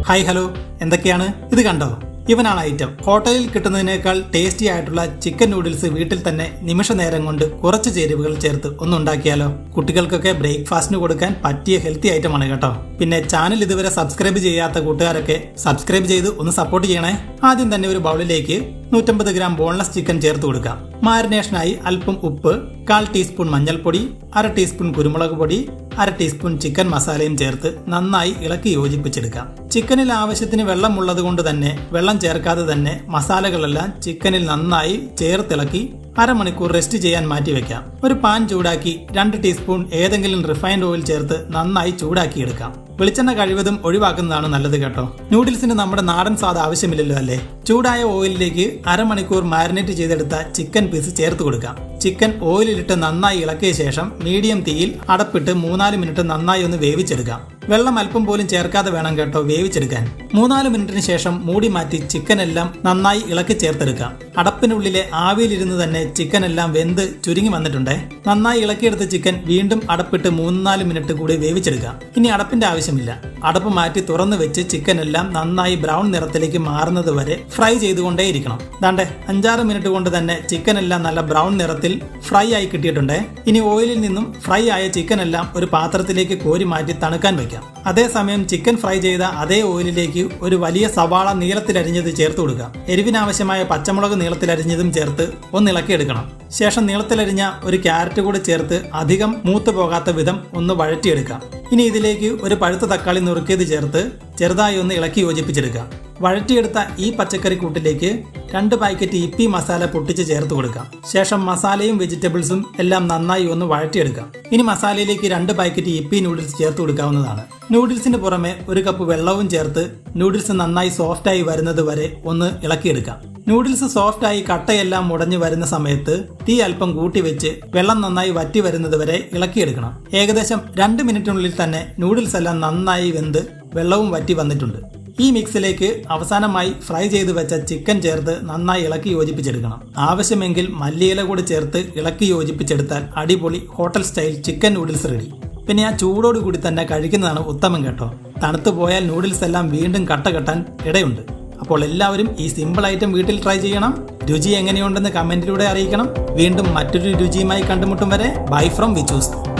hi hello എന്തൊക്കെയാണ് ഇത് കണ്ടോ ഇവനാണ് ഐറ്റം ഹോട്ടലിൽ കിട്ടുന്നതിനേക്കാൾ ടേസ്റ്റി ആയിട്ടുള്ള ചിക്കൻ നൂഡിൽസ് വീട്ടിൽ തന്നെ നിമിഷ നേരം കൊണ്ട് കുറച്ച് ചേരുവകൾ ചേർത്ത് ഒന്നുണ്ടാക്കിയാലോ കുട്ടികൾക്കൊക്കെ ബ്രേക്ക്ഫാസ്റ്റിന് കൊടുക്കാൻ പറ്റിയ ഹെൽത്തി ഐറ്റമാണ് കേട്ടോ പിന്നെ ചാനൽ ഇതുവരെ സബ്സ്ക്രൈബ് ചെയ്യാത്ത കൂട്ടുകാരൊക്കെ സബ്സ്ക്രൈബ് ചെയ്ത് ഒന്ന് സപ്പോർട്ട് ചെയ്യണേ ആദ്യം തന്നെ ഒരു ബൗളിലേക്ക് നൂറ്റമ്പത് ഗ്രാം ബോൺലെസ് ചിക്കൻ ചേർത്ത് കൊടുക്കാം മാരിനേഷനായി അല്പം ഉപ്പ് കാൽ ടീസ്പൂൺ മഞ്ഞൾപ്പൊടി അര ടീസ്പൂൺ കുരുമുളക് പൊടി അര ടീസ്പൂൺ ചിക്കൻ മസാലയും ചേർത്ത് നന്നായി ഇളക്കി യോജിപ്പിച്ചെടുക്കാം ചിക്കനിൽ ആവശ്യത്തിന് വെള്ളം ഉള്ളത് കൊണ്ട് തന്നെ വെള്ളം ചേർക്കാതെ തന്നെ മസാലകളെല്ലാം ചിക്കനിൽ നന്നായി ചേർത്തിളക്കി അരമണിക്കൂർ റെസ്റ്റ് ചെയ്യാൻ മാറ്റിവെക്കാം ഒരു പാൻ ചൂടാക്കി രണ്ട് ടീസ്പൂൺ ഏതെങ്കിലും റിഫൈൻഡ് ഓയിൽ ചേർത്ത് നന്നായി ചൂടാക്കിയെടുക്കാം വെളിച്ചെണ്ണ കഴിവതും ഒഴിവാക്കുന്നതാണ് നല്ലത് കേട്ടോ നൂഡിൽസിന് നമ്മുടെ നാടൻ സ്വാദ് ആവശ്യമില്ലല്ലോ അല്ലേ ചൂടായ ഓയിലിലേക്ക് അരമണിക്കൂർ മാരിനേറ്റ് ചെയ്തെടുത്ത ചിക്കൻ പീസ് ചേർത്ത് കൊടുക്കാം ചിക്കൻ ഓയിലിട്ട് നന്നായി ഇളക്കിയ ശേഷം മീഡിയം തീയിൽ അടപ്പിട്ട് മൂന്നാല് മിനിറ്റ് നന്നായി ഒന്ന് വേവിച്ചെടുക്കാം വെള്ളം അല്പം പോലും ചേർക്കാതെ വേണം കേട്ടോ വേവിച്ചെടുക്കാൻ മൂന്നാല് മിനിറ്റിന് ശേഷം മൂടി മാറ്റി ചിക്കൻ എല്ലാം നന്നായി ഇളക്കി ചേർത്തെടുക്കാം അടപ്പിനുള്ളിലെ ആവിയിലിരുന്ന് തന്നെ ചിക്കൻ എല്ലാം വെന്ത് ചുരുങ്ങി വന്നിട്ടുണ്ടേ നന്നായി ഇളക്കിയെടുത്ത ചിക്കൻ വീണ്ടും അടപ്പിട്ട് മൂന്നാല് മിനിറ്റ് കൂടി വേവിച്ചെടുക്കാം ഇനി അടപ്പിന്റെ ആവശ്യമില്ല അടപ്പ് മാറ്റി തുറന്നു വെച്ച് ചിക്കൻ എല്ലാം നന്നായി ബ്രൗൺ നിറത്തിലേക്ക് മാറുന്നത് വരെ ഫ്രൈ ചെയ്തുകൊണ്ടേയിരിക്കണം ദാണ്ടെ അഞ്ചാറ് മിനിറ്റ് കൊണ്ട് തന്നെ ചിക്കൻ എല്ലാം നല്ല ബ്രൗൺ നിറത്തിൽ ഫ്രൈ ആയി കിട്ടിയിട്ടുണ്ട് ഇനി ഓയിലിൽ നിന്നും ഫ്രൈ ആയ ചിക്കൻ എല്ലാം ഒരു പാത്രത്തിലേക്ക് കോരി മാറ്റി തണുക്കാൻ വെക്കാം അതേസമയം ചിക്കൻ ഫ്രൈ ചെയ്ത അതേ ഓയിലിലേക്ക് ഒരു വലിയ സവാള നീളത്തിലരിഞ്ഞത് ചേർത്ത് കൊടുക്കാം എരിവിനാവശ്യമായ പച്ചമുളക് നീളത്തിലരിഞ്ഞതും ചേർത്ത് ഒന്ന് ഇളക്കിയെടുക്കണം ശേഷം നീളത്തിലരിഞ്ഞ ഒരു ക്യാരറ്റ് കൂടെ ചേർത്ത് അധികം മൂത്ത് പോകാത്ത വിധം ഒന്ന് വഴറ്റിയെടുക്കാം ഇനി ഇതിലേക്ക് ഒരു പഴുത്ത തക്കാളി നുറുക്കിയത് ചേർത്ത് ചെറുതായി ഒന്ന് ഇളക്കി യോജിപ്പിച്ചെടുക്കാം വഴറ്റിയെടുത്ത ഈ പച്ചക്കറി കൂട്ടിലേക്ക് രണ്ട് പാക്കറ്റ് ഇപ്പി മസാല പൊട്ടിച്ച് ചേർത്ത് കൊടുക്കാം ശേഷം മസാലയും വെജിറ്റബിൾസും എല്ലാം നന്നായി ഒന്ന് വഴറ്റിയെടുക്കാം ഇനി മസാലയിലേക്ക് രണ്ട് പാക്കറ്റ് ഇപ്പി നൂഡിൽസ് ചേർത്ത് കൊടുക്കാവുന്നതാണ് നൂഡിൽസിന് പുറമെ ഒരു കപ്പ് വെള്ളവും ചേർത്ത് നൂഡിൽസ് നന്നായി സോഫ്റ്റായി വരുന്നത് വരെ ഒന്ന് ഇളക്കിയെടുക്കാം നൂഡിൽസ് സോഫ്റ്റായി കട്ടയെല്ലാം മുടഞ്ഞു വരുന്ന സമയത്ത് തീ അല്പം കൂട്ടി വെച്ച് വെള്ളം നന്നായി വറ്റി വരുന്നത് വരെ ഇളക്കിയെടുക്കണം ഏകദേശം രണ്ട് മിനിറ്റിനുള്ളിൽ തന്നെ നൂഡിൽസ് എല്ലാം നന്നായി വെന്ത് വെള്ളവും വറ്റി വന്നിട്ടുണ്ട് ഈ മിക്സിലേക്ക് അവസാനമായി ഫ്രൈ ചെയ്ത് വെച്ച ചിക്കൻ ചേർത്ത് നന്നായി ഇളക്കി യോജിപ്പിച്ചെടുക്കണം ആവശ്യമെങ്കിൽ മല്ലിയില കൂടി ചേർത്ത് ഇളക്കി യോജിപ്പിച്ചെടുത്താൽ അടിപൊളി hotel style chicken noodles ready പിന്നെ ആ ചൂടോട് കൂടി തന്നെ കഴിക്കുന്നതാണ് ഉത്തമം കേട്ടോ തണുത്തു പോയാൽ നൂഡിൽസ് എല്ലാം വീണ്ടും കട്ട കെട്ടാൻ ഇടയുണ്ട് അപ്പോൾ എല്ലാവരും ഈ സിമ്പിൾ ഐറ്റം വീട്ടിൽ ട്രൈ ചെയ്യണം രുചി എങ്ങനെയുണ്ടെന്ന് കമന്റിലൂടെ അറിയിക്കണം വീണ്ടും മറ്റൊരു രുചിയുമായി കണ്ടുമുട്ടും വരെ ബൈ ഫ്രം വിച്ചൂസ്